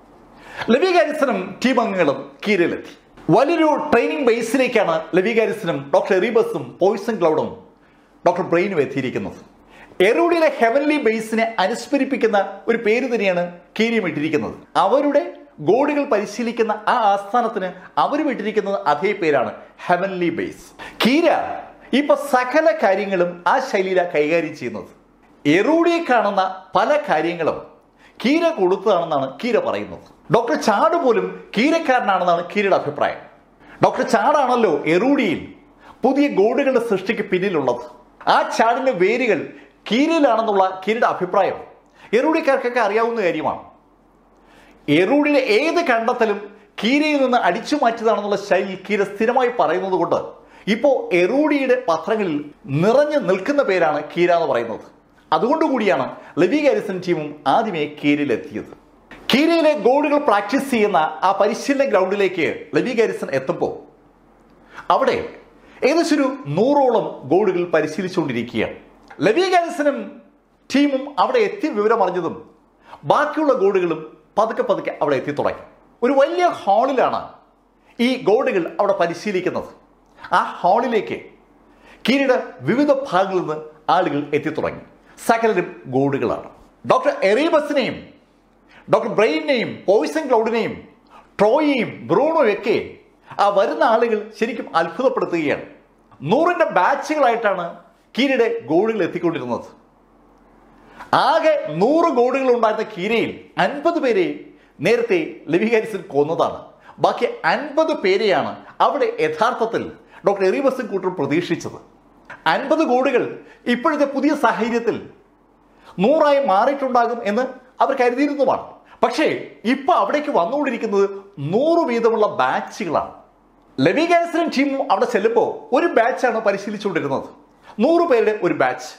ലവി ഗാരിസനും ടീം അംഗങ്ങളും കീരയിലെത്തി വലിയൊരു ട്രെയിനിങ് ബേസിലേക്കാണ് ലവി ഗാരിസനും ഡോക്ടർ എറീബസും പോയിസൺ ക്ലൗഡും ഡോക്ടർ ബ്രെയിനും എത്തിയിരിക്കുന്നത് എറൂഡിയിലെ ഹെവൻലി ബേസിനെ അനുസ്മരിപ്പിക്കുന്ന ഒരു പേര് തന്നെയാണ് കീരിയം ഇട്ടിരിക്കുന്നത് അവരുടെ ഗോഡുകൾ പരിശീലിക്കുന്ന ആ ആസ്ഥാനത്തിന് അവർ വിട്ടിരിക്കുന്നത് അതേ പേരാണ് ഹെവൻലി ബേസ് കീര ഇപ്പൊ സകല കാര്യങ്ങളും ആ ശൈലിയിലാണ് കൈകാര്യം ചെയ്യുന്നത് എറൂഡിയെ കാണുന്ന പല കാര്യങ്ങളും കീര കൊടുത്തതാണെന്നാണ് കീര പറയുന്നത് ഡോക്ടർ ചാട് പോലും കീരക്കാരനാണെന്നാണ് കീരയുടെ അഭിപ്രായം ഡോക്ടർ ചാടാണല്ലോ എറൂഡിയിൽ പുതിയ ഗോഡുകളുടെ സൃഷ്ടിക്ക് പിന്നിലുള്ളത് ആ ചാടിന്റെ വേരുകൾ കീരയിലാണെന്നുള്ള കീരയുടെ അഭിപ്രായം എറൂഡിക്കാർക്കൊക്കെ അറിയാവുന്ന കാര്യമാണ് എറൂഡിലെ ഏത് കണ്ടെത്തലും കീരയിൽ നിന്ന് അടിച്ചു മാറ്റിയതാണെന്നുള്ള ശൈലി കീര സ്ഥിരമായി പറയുന്നത് കൊണ്ട് ഇപ്പോൾ എറൂഡിയുടെ പത്രങ്ങളിൽ നിറഞ്ഞു നിൽക്കുന്ന പേരാണ് കീര എന്ന് പറയുന്നത് അതുകൊണ്ടുകൂടിയാണ് ലവി ഗാരിസൺ ടീമും ആദ്യമേ കീരയിലെത്തിയത് കീരയിലെ ഗോളുകൾ പ്രാക്ടീസ് ചെയ്യുന്ന ആ പരിശീലന ഗ്രൗണ്ടിലേക്ക് ലവി ഗാരിസൺ എത്തുമ്പോൾ അവിടെ ഏകദേശം ഒരു നൂറോളം ഗോളുകൾ പരിശീലിച്ചുകൊണ്ടിരിക്കുകയാണ് ലവി ഗാരിസനും ടീമും അവിടെ എത്തി വിവരം അറിഞ്ഞതും ബാക്കിയുള്ള ഗോളുകളും പതുക്കെ പതുക്കെ അവിടെ എത്തി തുടങ്ങി ഒരു വലിയ ഹാളിലാണ് ഈ ഗോളുകൾ അവിടെ പരിശീലിക്കുന്നത് ആ ഹാളിലേക്ക് കീരിയുടെ വിവിധ ഭാഗങ്ങളിൽ നിന്ന് ആളുകൾ എത്തി തുടങ്ങി സകലരും ഗോളുകളാണ് ഡോക്ടർ എറീബസിനെയും ഡോക്ടർ ബ്രെയിനെയും പോയിസൺ ക്ലൗഡിനെയും ട്രോയെയും ബ്രൂണോയൊക്കെ ആ വരുന്ന ആളുകൾ ശരിക്കും അത്ഭുതപ്പെടുത്തുകയാണ് നൂറിന്റെ ബാച്ചുകളായിട്ടാണ് കീരയുടെ ഗോളുകൾ എത്തിക്കൊണ്ടിരുന്നത് ആകെ നൂറ് ഗോളുകൾ ഉണ്ടായിരുന്ന കീരയിൽ അൻപത് പേരെ നേരത്തെ ലെവി ഹാരിസൺ കൊന്നതാണ് ബാക്കി അൻപത് പേരെയാണ് അവിടെ യഥാർത്ഥത്തിൽ ഡോക്ടർ എറിബസൻ കൂട്ടർ പ്രതീക്ഷിച്ചത് അൻപത് കോടികൾ ഇപ്പോഴത്തെ പുതിയ സാഹചര്യത്തിൽ നൂറായി മാറിയിട്ടുണ്ടാകും എന്ന് അവർ കരുതിയിരുന്നതുമാണ് പക്ഷേ ഇപ്പൊ അവിടേക്ക് വന്നുകൊണ്ടിരിക്കുന്നത് നൂറ് വീതമുള്ള ബാച്ചുകളാണ് ലെവി ഗാൻസറും ടീമും അവിടെ ചെല്ലുമ്പോൾ ഒരു ബാച്ചാണ് പരിശീലിച്ചുകൊണ്ടിരുന്നത് നൂറ് പേരുടെ ഒരു ബാച്ച്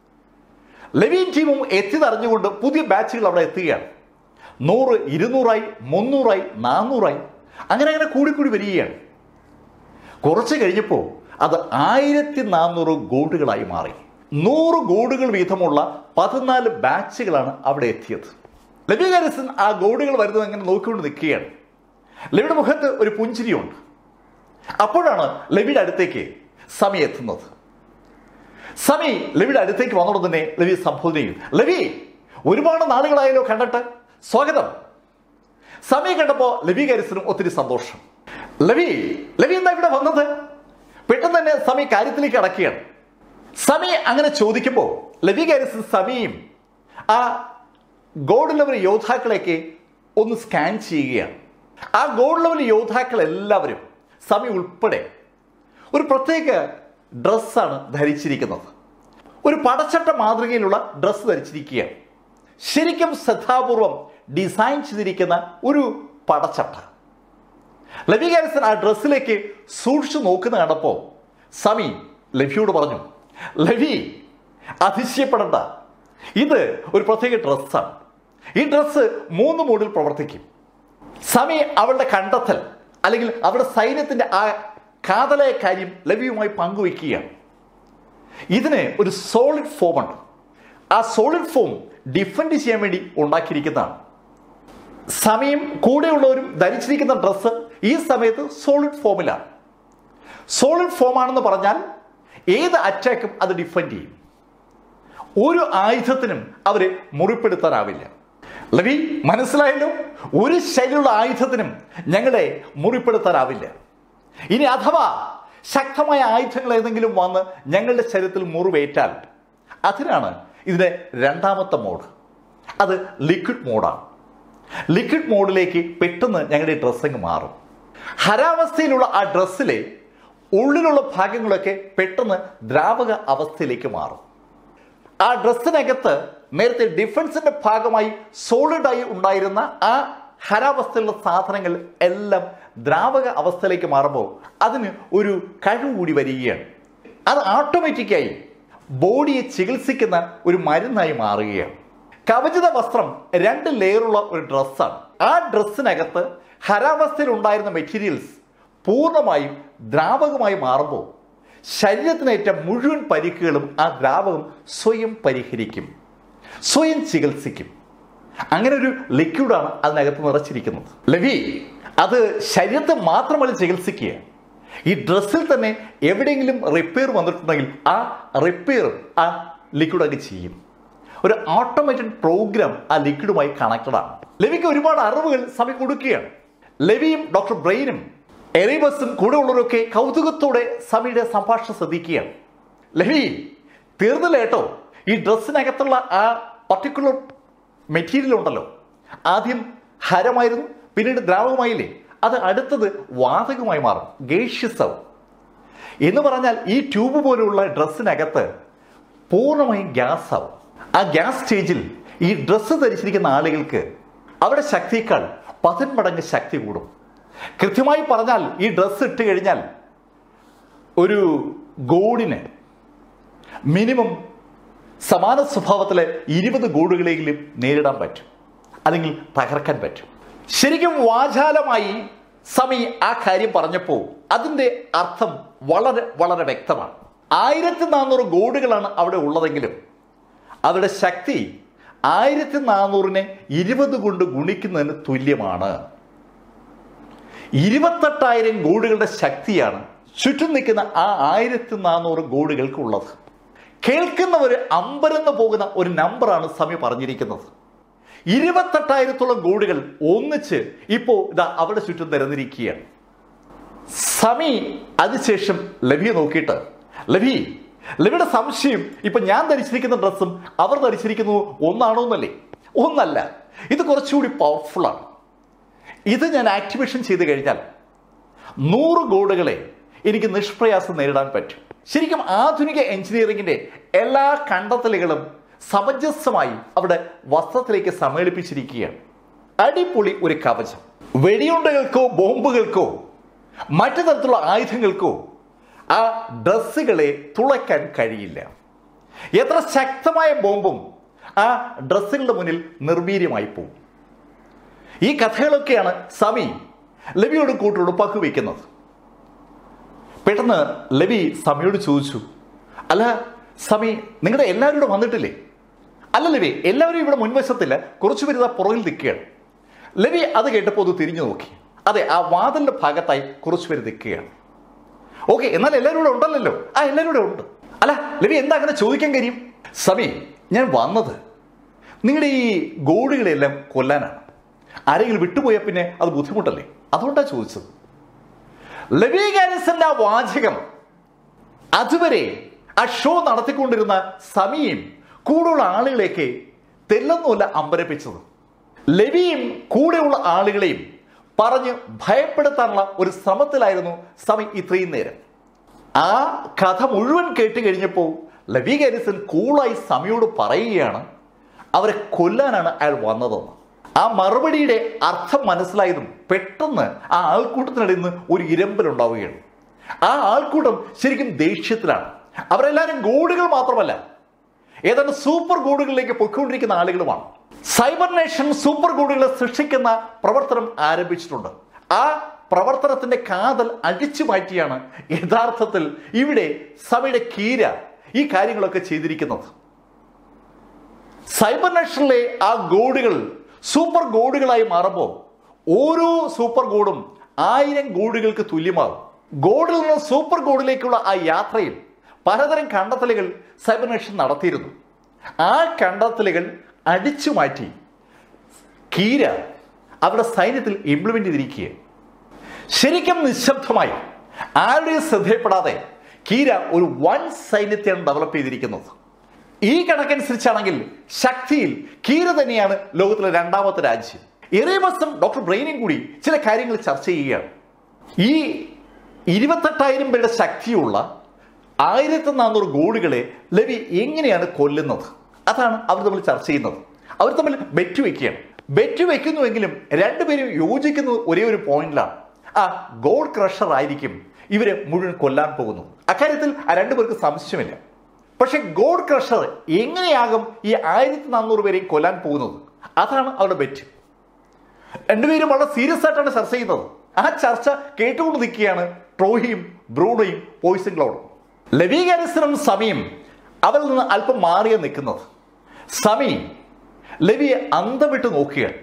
ലെവിൻ ടീമും എത്തിയതറിഞ്ഞുകൊണ്ട് പുതിയ ബാച്ചുകൾ അവിടെ എത്തുകയാണ് നൂറ് ഇരുന്നൂറായി മുന്നൂറായി നാന്നൂറായി അങ്ങനെ അങ്ങനെ കൂടിക്കൂടി വരികയാണ് കുറച്ച് കഴിഞ്ഞപ്പോൾ അത് ആയിരത്തി നാനൂറ് ഗോൾഡുകളായി മാറി നൂറ് ഗോൾഡുകൾ വീതമുള്ള പതിനാല് ബാച്ചുകളാണ് അവിടെ എത്തിയത് ലവി ഹാരിസൺ ആ ഗോൾഡുകൾ വരുന്നത് അങ്ങനെ നോക്കിക്കൊണ്ട് നിൽക്കുകയാണ് ലവിയുടെ മുഖത്ത് ഒരു പുഞ്ചിരിയുണ്ട് അപ്പോഴാണ് ലവിയുടെ അടുത്തേക്ക് സമി എത്തുന്നത് സമി ലവിയുടെ അടുത്തേക്ക് വന്നോട് തന്നെ ലവി സംബോധന ചെയ്യും ലവി ഒരുപാട് നാളുകളായല്ലോ കണ്ടിട്ട് സ്വാഗതം സമി കണ്ടപ്പോ ലവി ഹാരിസനും ഒത്തിരി സന്തോഷം ലവി ലവി എന്താ ഇവിടെ വന്നത് പെട്ടെന്ന് തന്നെ സമി കാര്യത്തിലേക്ക് അടക്കുകയാണ് സമി അങ്ങനെ ചോദിക്കുമ്പോൾ ലവി ഹാരിസൺ സമീയും ആ ഗോൾഡ് ലെവൽ യോദ്ധാക്കളെയൊക്കെ ഒന്ന് സ്കാൻ ചെയ്യുകയാണ് ആ ഗോൾഡ് ലെവൽ യോദ്ധാക്കൾ എല്ലാവരും സമി ഉൾപ്പെടെ ഒരു പ്രത്യേക ഡ്രസ്സാണ് ധരിച്ചിരിക്കുന്നത് ഒരു പടച്ചട്ട മാതൃകയിലുള്ള ഡ്രസ്സ് ധരിച്ചിരിക്കുകയാണ് ശരിക്കും ശ്രദ്ധാപൂർവം ഡിസൈൻ ചെയ്തിരിക്കുന്ന ഒരു പടച്ചട്ട ലവി ഹാരിസൺ ആ ഡ്രസ്സിലേക്ക് സൂക്ഷിച്ചു നോക്കുന്ന കണ്ടപ്പോൾ സമി ലവിയോട് പറഞ്ഞു ലവി അതിശയപ്പെടണ്ട ഇത് ഒരു പ്രത്യേക ഡ്രസ്സാണ് ഈ ഡ്രസ്സ് മൂന്ന് മോഡിൽ പ്രവർത്തിക്കും സമി അവളുടെ കണ്ടെത്തൽ അല്ലെങ്കിൽ അവരുടെ സൈന്യത്തിന്റെ ആ കാതലായ കാര്യം ലവ്യവുമായി പങ്കുവയ്ക്കുകയാണ് ഇതിന് ഒരു സോളിഡ് ഫോം ഉണ്ട് ആ സോളിഡ് ഫോം ഡിഫെൻഡ് ചെയ്യാൻ വേണ്ടി ഉണ്ടാക്കിയിരിക്കുന്നതാണ് സമയം കൂടെയുള്ളവരും ധരിച്ചിരിക്കുന്ന ഡ്രസ്സ് ഈ സമയത്ത് സോളിഡ് ഫോമിലാണ് സോളിഡ് ഫോം ആണെന്ന് പറഞ്ഞാൽ ഏത് അറ്റാക്കും അത് ഡിഫെൻഡ് ചെയ്യും ഒരു ആയുധത്തിനും അവരെ മുറിപ്പെടുത്താനാവില്ല ലവി മനസ്സിലായല്ലോ ഒരു ശൈലിയുള്ള ആയുധത്തിനും ഞങ്ങളെ മുറിപ്പെടുത്താനാവില്ല ഇനി അഥവാ ശക്തമായ ആയുധങ്ങൾ ഏതെങ്കിലും വന്ന് ഞങ്ങളുടെ ശരീരത്തിൽ മുറിവേറ്റാൽ അതിനാണ് ഇതിന്റെ രണ്ടാമത്തെ മോഡ് അത് ലിക്വിഡ് മോഡാണ് ലിക്വിഡ് മോഡിലേക്ക് പെട്ടെന്ന് ഞങ്ങളുടെ ഡ്രസ്സിങ് മാറും ഹരാവസ്ഥയിലുള്ള ആ ഡ്രസ്സിലെ ഉള്ളിലുള്ള ഭാഗങ്ങളൊക്കെ പെട്ടെന്ന് ദ്രാവക അവസ്ഥയിലേക്ക് മാറും ആ ഡ്രസ്സിനകത്ത് നേരത്തെ ഡിഫൻസിന്റെ ഭാഗമായി സോളിഡായി ഉണ്ടായിരുന്ന ആ ഹരാവസ്ഥയിലുള്ള സാധനങ്ങൾ എല്ലാം ദ്രാവക അവസ്ഥയിലേക്ക് മാറുമ്പോൾ അതിന് ഒരു കഴിവ് കൂടി വരികയാണ് അത് ഓട്ടോമാറ്റിക്കായി ബോഡിയെ ചികിത്സിക്കുന്ന ഒരു മരുന്നായി മാറുകയാണ് കവചിത വസ്ത്രം രണ്ട് ലെയറുള്ള ഒരു ഡ്രസ്സാണ് ആ ഡ്രസ്സിനകത്ത് ഹരാവസ്ഥയിൽ ഉണ്ടായിരുന്ന മെറ്റീരിയൽസ് പൂർണ്ണമായും ദ്രാവകമായി മാറുമ്പോൾ ശരീരത്തിനേറ്റ മുഴുവൻ പരിക്കുകളും ആ ദ്രാവകം സ്വയം പരിഹരിക്കും സ്വയം ചികിത്സിക്കും അങ്ങനെ ഒരു ലിക്വിഡാണ് അതിനകത്ത് നിറച്ചിരിക്കുന്നത് ലവി അത് ശരീരത്തെ മാത്രമല്ല ചികിത്സിക്കുക ഈ ഡ്രസ്സിൽ തന്നെ എവിടെയെങ്കിലും റിപ്പയർ വന്നിട്ടുണ്ടെങ്കിൽ ആ റിപ്പയർ ആ ലിക്വിഡ് അങ്ങ് ചെയ്യും ഒരു ഓട്ടോമേറ്റഡ് പ്രോഗ്രാം ആ ലിക്വിഡുമായി കണക്റ്റഡ് ആണ് ലവിക്ക് ഒരുപാട് അറിവുകൾ സമയം കൊടുക്കുകയാണ് ലവിയും ഡോക്ടർ ബ്രെയിനും എറിബസും കൂടെ ഉള്ളവരൊക്കെ കൗതുകത്തോടെ സമയുടെ സംഭാഷണം ശ്രദ്ധിക്കുകയാണ് ലവി തീർന്നില്ല കേട്ടോ ഈ ഡ്രസ്സിനകത്തുള്ള ആ പർട്ടിക്കുലർ മെറ്റീരിയൽ ഉണ്ടല്ലോ ആദ്യം ഹരമായിരുന്നു പിന്നീട് ദ്രാവകമായില്ലേ അത് അടുത്തത് വാതകമായി മാറും ഗേഷ്യസ് ആവും എന്ന് പറഞ്ഞാൽ ഈ ട്യൂബ് പോലുള്ള ഡ്രസ്സിനകത്ത് പൂർണ്ണമായും ഗ്യാസ് ആവും ആ ഗ്യാസ് സ്റ്റേജിൽ ഈ ഡ്രസ്സ് ധരിച്ചിരിക്കുന്ന ആളുകൾക്ക് അവരുടെ ശക്തിയേക്കാൾ പതിന്മടങ്ങ് ശക്തി കൂടും കൃത്യമായി പറഞ്ഞാൽ ഈ ഡ്രസ്സ് ഇട്ട് കഴിഞ്ഞാൽ ഒരു ഗോഡിന് മിനിമം സമാന സ്വഭാവത്തിലെ ഇരുപത് ഗോഡുകളെങ്കിലും നേരിടാൻ പറ്റും അല്ലെങ്കിൽ തകർക്കാൻ പറ്റും ശരിക്കും വാചാലമായി സമി ആ കാര്യം പറഞ്ഞപ്പോൾ അതിൻ്റെ അർത്ഥം വളരെ വളരെ വ്യക്തമാണ് ആയിരത്തി നാനൂറ് ഗോഡുകളാണ് അവിടെ ഉള്ളതെങ്കിലും അവരുടെ ശക്തി ആയിരത്തി നാനൂറിനെ ഇരുപത് കൊണ്ട് ഗുണിക്കുന്നതിന് തുല്യമാണ് ഇരുപത്തെട്ടായിരം ഗോഡുകളുടെ ശക്തിയാണ് ചുറ്റും നിൽക്കുന്ന ആ ആയിരത്തി നാനൂറ് ഗോഡുകൾക്കുള്ളത് കേൾക്കുന്നവർ അമ്പരന്ന് പോകുന്ന ഒരു നമ്പറാണ് സമി പറഞ്ഞിരിക്കുന്നത് ഇരുപത്തെട്ടായിരത്തോളം ഗോഡുകൾ ഒന്നിച്ച് ഇപ്പോൾ ഇതാ അവരുടെ ചുറ്റും നിരന്നിരിക്കുകയാണ് സമി അതിനുശേഷം ലവിയെ നോക്കിയിട്ട് ലവി ലവിയുടെ സംശയം ഇപ്പൊ ഞാൻ ധരിച്ചിരിക്കുന്ന ഡ്രസ്സും അവർ ധരിച്ചിരിക്കുന്നത് ഒന്നാണോ എന്നല്ലേ ഒന്നല്ല ഇത് കുറച്ചുകൂടി പവർഫുൾ ആണ് ഇത് ഞാൻ ആക്ടിവേഷൻ ചെയ്ത് കഴിഞ്ഞാൽ നൂറ് ഗോളുകളെ എനിക്ക് നിഷ്പ്രയാസം നേരിടാൻ പറ്റും ശരിക്കും ആധുനിക എഞ്ചിനീയറിംഗിന്റെ എല്ലാ കണ്ടെത്തലുകളും സമഞ്ജസമായി അവിടെ വസ്ത്രത്തിലേക്ക് സമ്മേളിപ്പിച്ചിരിക്കുകയാണ് അടിപൊളി ഒരു കവചം വെടിയുണ്ടകൾക്കോ ബോംബുകൾക്കോ മറ്റു തരത്തിലുള്ള ആയുധങ്ങൾക്കോ ആ ഡ്രസ്സുകളെ തുളയ്ക്കാൻ കഴിയില്ല എത്ര ശക്തമായ ബോംബും ആ ഡ്രസ്സുകളുടെ മുന്നിൽ നിർവീര്യമായി പോകും ഈ കഥകളൊക്കെയാണ് സമി ലവിയോട് കൂട്ടോട് പങ്കുവയ്ക്കുന്നത് പെട്ടെന്ന് ലവി സമിയോട് ചോദിച്ചു അല്ല സമി നിങ്ങളുടെ എല്ലാവരും ഇവിടെ വന്നിട്ടില്ലേ അല്ല ലവി എല്ലാവരും ഇവിടെ മുൻവശത്തില്ല കുറച്ചു പേര് ഇതാ പുറകിൽ നിൽക്കുകയാണ് ലവി അത് കേട്ടപ്പോൾ ഒന്ന് തിരിഞ്ഞു നോക്കി അതെ ആ വാതിലിന്റെ ഭാഗത്തായി കുറച്ചു പേര് നിൽക്കുകയാണ് ഓക്കെ എന്നാൽ എല്ലാവരും ഇവിടെ ഉണ്ടല്ലോ ആ എല്ലാവരും ഇവിടെ ഉണ്ട് അല്ല ലവി എന്താ അങ്ങനെ ചോദിക്കാൻ കാര്യം സമി ഞാൻ വന്നത് നിങ്ങളുടെ ഈ ഗോളുകളെല്ലാം കൊല്ലാനാണ് ആരെങ്കിലും വിട്ടുപോയാൽ പിന്നെ അത് ബുദ്ധിമുട്ടല്ലേ അതുകൊണ്ടാണ് ചോദിച്ചത് ലവി ഗാരിസന്റെ ആ വാചകം അതുവരെ ആ ഷോ നടത്തിക്കൊണ്ടിരുന്ന സമീയും കൂടെയുള്ള ആളുകളെയൊക്കെ തെല്ലൊന്നുമല്ല അമ്പരപ്പിച്ചത് ലവിയും കൂടെയുള്ള ആളുകളെയും പറഞ്ഞ് ഭയപ്പെടുത്താനുള്ള ഒരു ശ്രമത്തിലായിരുന്നു സമി ഇത്രയും നേരം ആ കഥ മുഴുവൻ കേട്ട് കഴിഞ്ഞപ്പോൾ ലവി ഗാരിസൺ കൂളായി സമിയോട് പറയുകയാണ് അവരെ കൊല്ലാനാണ് അയാൾ വന്നതെന്ന് ആ മറുപടിയുടെ അർത്ഥം മനസ്സിലായതും പെട്ടെന്ന് ആ ആൾക്കൂട്ടത്തിനിടയിൽ നിന്ന് ഒരു ഇരമ്പലുണ്ടാവുകയാണ് ആ ആൾക്കൂട്ടം ശരിക്കും ദേഷ്യത്തിലാണ് അവരെല്ലാവരും ഗോഡുകൾ മാത്രമല്ല ഏതാണ്ട് സൂപ്പർ ഗോഡുകളിലേക്ക് പൊയ്ക്കൊണ്ടിരിക്കുന്ന ആളുകളുമാണ് സൈബർ നേഷൻ സൂപ്പർ ഗോഡുകളെ സൃഷ്ടിക്കുന്ന പ്രവർത്തനം ആരംഭിച്ചിട്ടുണ്ട് ആ പ്രവർത്തനത്തിന്റെ കാതൽ അടിച്ചു മാറ്റിയാണ് യഥാർത്ഥത്തിൽ ഇവിടെ സഭയുടെ കീര ഈ കാര്യങ്ങളൊക്കെ ചെയ്തിരിക്കുന്നത് സൈബർ നേഷനിലെ ആ ഗോഡുകൾ സൂപ്പർ ഗോഡുകളായി മാറുമ്പോൾ ഓരോ സൂപ്പർ ഗോഡും ആയിരം ഗോഡുകൾക്ക് തുല്യമാകും ഗോഡിൽ നിന്ന് സൂപ്പർ ഗോഡിലേക്കുള്ള ആ യാത്രയിൽ പലതരം കണ്ടെത്തലുകൾ സൈബർ നേഷൻ നടത്തിയിരുന്നു ആ കണ്ടെത്തലുകൾ അടിച്ചു മാറ്റി കീര അവരുടെ സൈന്യത്തിൽ ഇംപ്ലിമെന്റ് ചെയ്തിരിക്കുക ശരിക്കും നിശബ്ദമായി ആരുടെയും ശ്രദ്ധയപ്പെടാതെ കീര ഒരു വൻ സൈന്യത്തെയാണ് ഡെവലപ്പ് ചെയ്തിരിക്കുന്നത് ഈ കണക്കനുസരിച്ചാണെങ്കിൽ ശക്തിയിൽ കീര തന്നെയാണ് ലോകത്തിലെ രണ്ടാമത്തെ രാജ്യം എറേബസും ഡോക്ടർ ബ്രെയിനും കൂടി ചില കാര്യങ്ങൾ ചർച്ച ചെയ്യുകയാണ് ഈ ഇരുപത്തെട്ടായിരം പേരുടെ ശക്തിയുള്ള ആയിരത്തി നാനൂറ് ഗോളുകളെ ലവി എങ്ങനെയാണ് കൊല്ലുന്നത് അതാണ് അവർ തമ്മിൽ ചർച്ച ചെയ്യുന്നത് അവർ തമ്മിൽ ബെറ്റ് വെക്കുകയാണ് ബെറ്റ് വെക്കുന്നുവെങ്കിലും രണ്ടുപേരും യോജിക്കുന്നത് ഒരേ ഒരു പോയിന്റിലാണ് ആ ഗോഡ് ക്രഷർ ആയിരിക്കും ഇവരെ മുഴുവൻ കൊല്ലാൻ പോകുന്നത് അക്കാര്യത്തിൽ ആ രണ്ടുപേർക്ക് സംശയമില്ല പക്ഷെ ഗോഡ് ക്രഷർ എങ്ങനെയാകും ഈ ആയിരത്തി നാനൂറ് പേരെയും കൊല്ലാൻ പോകുന്നത് അതാണ് അവരുടെ ബെറ്റ് രണ്ടുപേരും വളരെ സീരിയസ് ആയിട്ടാണ് ചർച്ച ചെയ്യുന്നത് ആ ചർച്ച കേട്ടുകൊണ്ട് നിൽക്കുകയാണ് ട്രോഹിയും ബ്രൂണോയും പോയിസൺ ക്ലൗഡും ലവീകാരിസനും സമയും അവരിൽ നിന്ന് അല്പം മാറിയ നിൽക്കുന്നത് സമി ലവിയെ അന്തം വിട്ട് നോക്കുകയാണ്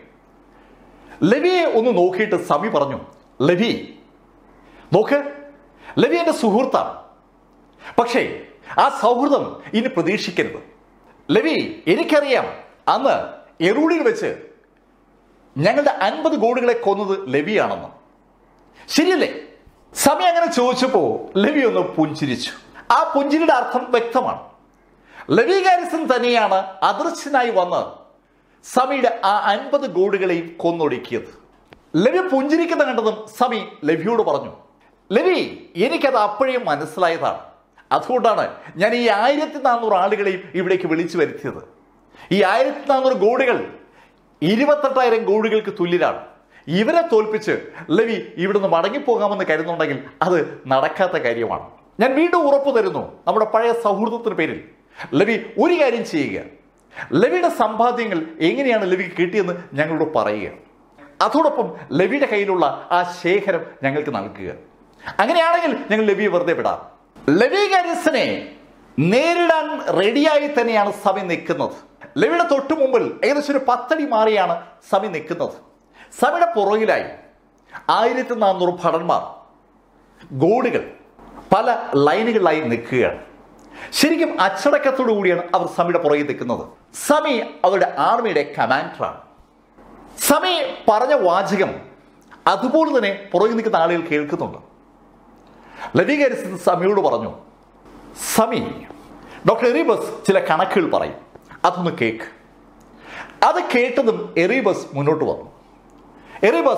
ലവിയെ ഒന്ന് നോക്കിയിട്ട് സമി പറഞ്ഞു ലവി നോക്ക് ലവി എൻ്റെ സുഹൃത്താണ് പക്ഷേ ആ സൗഹൃദം ഇനി പ്രതീക്ഷിക്കരുത് ലവി എനിക്കറിയാം അന്ന് എറൂഡിൽ വെച്ച് ഞങ്ങളുടെ അൻപത് ഗോളുകളെ കൊന്നത് ലവിയാണെന്ന് ശരിയല്ലേ സമയം അങ്ങനെ ചോദിച്ചപ്പോ ലവി ഒന്ന് പുഞ്ചിരിച്ചു ആ പുഞ്ചിരിയുടെ അർത്ഥം വ്യക്തമാണ് ലവി ഗാരിസൺ തന്നെയാണ് അദൃശ്യനായി വന്ന് സമിയുടെ ആ അൻപത് ഗോളുകളെയും കൊന്നൊടുക്കിയത് ലവി പുഞ്ചിരിക്കുന്ന കണ്ടതും സമി ലവിയോട് പറഞ്ഞു ലവി എനിക്കത് അപ്പോഴേ മനസ്സിലായതാണ് അതുകൊണ്ടാണ് ഞാൻ ഈ ആയിരത്തി നാനൂറ് ആളുകളെയും ഇവിടേക്ക് വിളിച്ചു വരുത്തിയത് ഈ ആയിരത്തി നാനൂറ് ഗോളുകൾ ഇരുപത്തെട്ടായിരം ഗോളുകൾക്ക് തുല്യരാണ് ഇവരെ തോൽപ്പിച്ച് ലവി ഇവിടുന്ന് മടങ്ങിപ്പോകാമെന്ന് കരുതുന്നുണ്ടെങ്കിൽ അത് നടക്കാത്ത കാര്യമാണ് ഞാൻ വീണ്ടും ഉറപ്പു തരുന്നു നമ്മുടെ പഴയ സൗഹൃദത്തിന് പേരിൽ ലവി ഒരു കാര്യം ചെയ്യുക ലവിയുടെ സമ്പാദ്യങ്ങൾ എങ്ങനെയാണ് ലവിക്ക് കിട്ടിയെന്ന് ഞങ്ങളോട് പറയുക അതോടൊപ്പം ലവിയുടെ കയ്യിലുള്ള ആ ശേഖരം ഞങ്ങൾക്ക് നൽകുക അങ്ങനെയാണെങ്കിൽ ഞങ്ങൾ ലവിയെ വെറുതെ വിടാം ലവി ഗാരിസിനെ നേരിടാൻ റെഡിയായി തന്നെയാണ് സമി നിൽക്കുന്നത് ലവിയുടെ തൊട്ടു മുമ്പിൽ ഏകദേശം ഒരു പത്തടി മാറിയാണ് സമി നിൽക്കുന്നത് സമിയുടെ പുറകിലായി ആയിരത്തി നാനൂറ് ഭടന്മാർ ഗോഡുകൾ പല ലൈനുകളിലായി നിൽക്കുകയാണ് ശരിക്കും അച്ചടക്കത്തോടു കൂടിയാണ് അവർ സമിയുടെ പുറകിൽ നിൽക്കുന്നത് സമി അവരുടെ ആർമിയുടെ കമാൻഡറാണ് സമി പറഞ്ഞ വാചകം അതുപോലെ തന്നെ പുറകിൽ നിൽക്കുന്ന ആളുകൾ കേൾക്കുന്നുണ്ട് ലവീകരിച്ച് സമിയോട് പറഞ്ഞു സമി ഡോക്ടർ എറീബസ് ചില കണക്കുകൾ പറയും അതൊന്ന് കേക്ക് അത് കേട്ടതും എറീബസ് മുന്നോട്ട് വന്നു എറീബസ്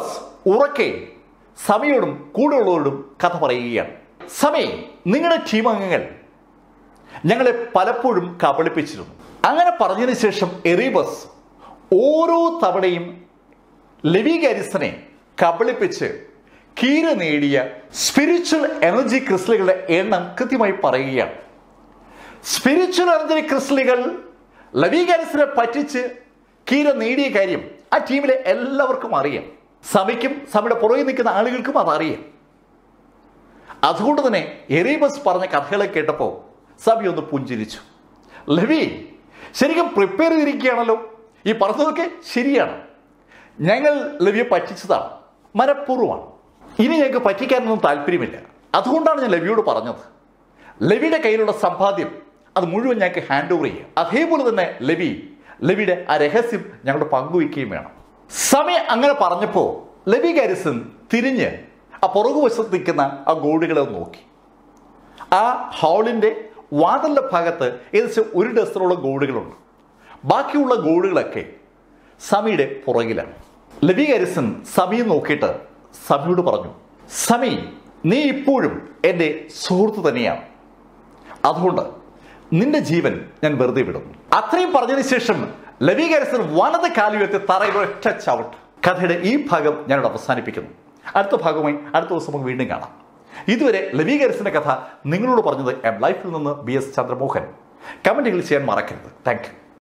ഉറക്കെ സമയോടും കൂടെയുള്ളവരോടും കഥ പറയുകയാണ് സമയ നിങ്ങളുടെ ടീം അംഗങ്ങൾ ഞങ്ങളെ പലപ്പോഴും കബളിപ്പിച്ചിരുന്നു അങ്ങനെ പറഞ്ഞതിന് ശേഷം എറീബസ് ഓരോ തവണയും ലെവി ഗാരിസനെ കബളിപ്പിച്ച് കീര നേടിയ സ്പിരിച്വൽ എനർജി ക്രിസ്റ്റലുകളുടെ എണ്ണം കൃത്യമായി പറയുകയാണ് സ്പിരിച്വൽ എനർജി ക്രിസ്റ്റലുകൾ ലവി ഗാരിസനെ പറ്റിച്ച് കീര നേടിയ കാര്യം ആ ടീമിലെ എല്ലാവർക്കും അറിയാം സഭയ്ക്കും സഭയുടെ പുറകെ നിൽക്കുന്ന ആളുകൾക്കും അതറിയാം അതുകൊണ്ട് തന്നെ എറീബസ് പറഞ്ഞ കഥകളെ കേട്ടപ്പോൾ സഭ ഒന്ന് പുഞ്ചിരിച്ചു ലവി ശരിക്കും പ്രിപ്പയർ ചെയ്തിരിക്കുകയാണല്ലോ ഈ പറഞ്ഞതൊക്കെ ശരിയാണ് ഞങ്ങൾ ലവിയെ പറ്റിച്ചതാണ് മനഃപൂർവ്വമാണ് ഇനി ഞങ്ങൾക്ക് പറ്റിക്കാനൊന്നും താല്പര്യമില്ല അതുകൊണ്ടാണ് ഞാൻ ലവിയോട് പറഞ്ഞത് ലവിയുടെ കയ്യിലുള്ള സമ്പാദ്യം അത് മുഴുവൻ ഞങ്ങൾക്ക് ഹാൻഡ് ഓവർ ചെയ്യുക അതേപോലെ തന്നെ ലവി ലവിയുടെ ആ രഹസ്യം ഞങ്ങളോട് പങ്കുവയ്ക്കുകയും വേണം സമയം അങ്ങനെ പറഞ്ഞപ്പോൾ ലവി ഗാരിസൺ തിരിഞ്ഞ് ആ പുറകുവശത്ത് നിൽക്കുന്ന ആ ഗോൾഡുകളെ ഒന്ന് നോക്കി ആ ഹാളിൻ്റെ വാതിലിൻ്റെ ഭാഗത്ത് ഏകദേശം ഒരു ഡസനോളം ഗോൾഡുകളുണ്ട് ബാക്കിയുള്ള ഗോൾഡുകളൊക്കെ സമയുടെ പുറകിലാണ് ലവി ഗാരിസൺ സമയം നോക്കിയിട്ട് സമയോട് പറഞ്ഞു സമി നീ ഇപ്പോഴും എൻ്റെ സുഹൃത്ത് തന്നെയാണ് അതുകൊണ്ട് നിന്റെ ജീവൻ ഞാൻ വെറുതെ വിടും അത്രയും പറഞ്ഞതിന് ശേഷം ലവി ഗാരിസൺ വലത് കാലുയർത്തി തറയിൽ ഒറ്റ ചവിട്ട് കഥയുടെ ഈ ഭാഗം ഞാനിവിടെ അവസാനിപ്പിക്കുന്നു അടുത്ത ഭാഗമായി അടുത്ത ദിവസം നമുക്ക് വീണ്ടും കാണാം ഇതുവരെ ലവി ഗാരിസന്റെ കഥ നിങ്ങളോട് പറഞ്ഞത് എം ലൈഫിൽ നിന്ന് ബി എസ് ചന്ദ്രമോഹൻ കമന്റുകൾ ചെയ്യാൻ മറക്കരുത് താങ്ക് യു